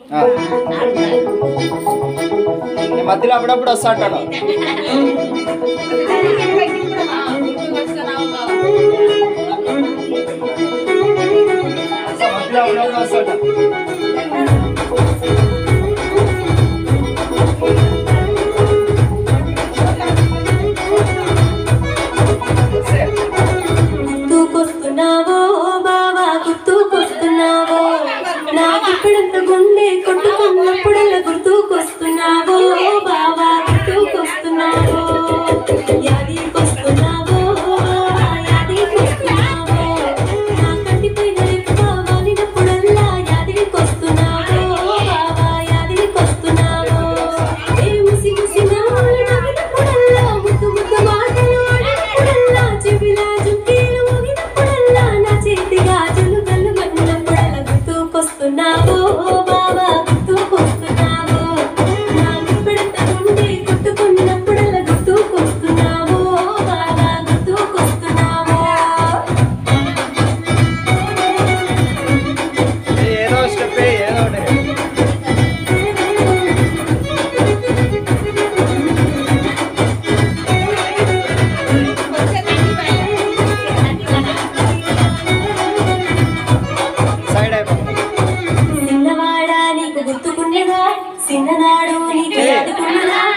ఆ. నేను మధ్యలో అప్పుడప్పుడు వస్తా అంటాను మధ్యలో అప్పుడప్పుడు వస్తా అంటాను. గుర్తుకొస్తున్నావో బావా గుర్తుకొస్తున్నావో నాకిప్పుడంత గుండె కొట్టుకున్నప్పుడల్లా గుర్తుకొస్తున్నావో బావా గుర్తుకొస్తున్నావో యాదికొస్తున్నావో బావా యాదికొస్తున్నావో నా కంటిపైన రెప్ప వాలినప్పుడల్లా యాదికొస్తున్నావో బావా యాదికొస్తున్నావో ఏ ముసి ముసి నవ్వులు నవ్వినప్పుడల్లా ముద్దు ముద్దు మాటలు ఆడినప్పుడల్లా చెవిలా జుక్కీలు ఊగినప్పుడల్లా నా చేతి గాజులు కళ్ళు మన్నప్పుడల్లా గుర్తుకొస్తున్నావో బావా గుర్తుకొస్తున్నావో నా గుప్పెడంత గుండె కొట్టుకున్నప్పుడల్లా గుర్తుకొస్తున్నావో బావా గుర్తుకొస్తున్నావో ఏదో స్టెప్ ఏదో ఒకటి సైడ్ అయిపోతుంది చిన్నవాడా నీకు గుర్తుకున్నదా చిన్ననాడు నీకు యాదుకున్నదా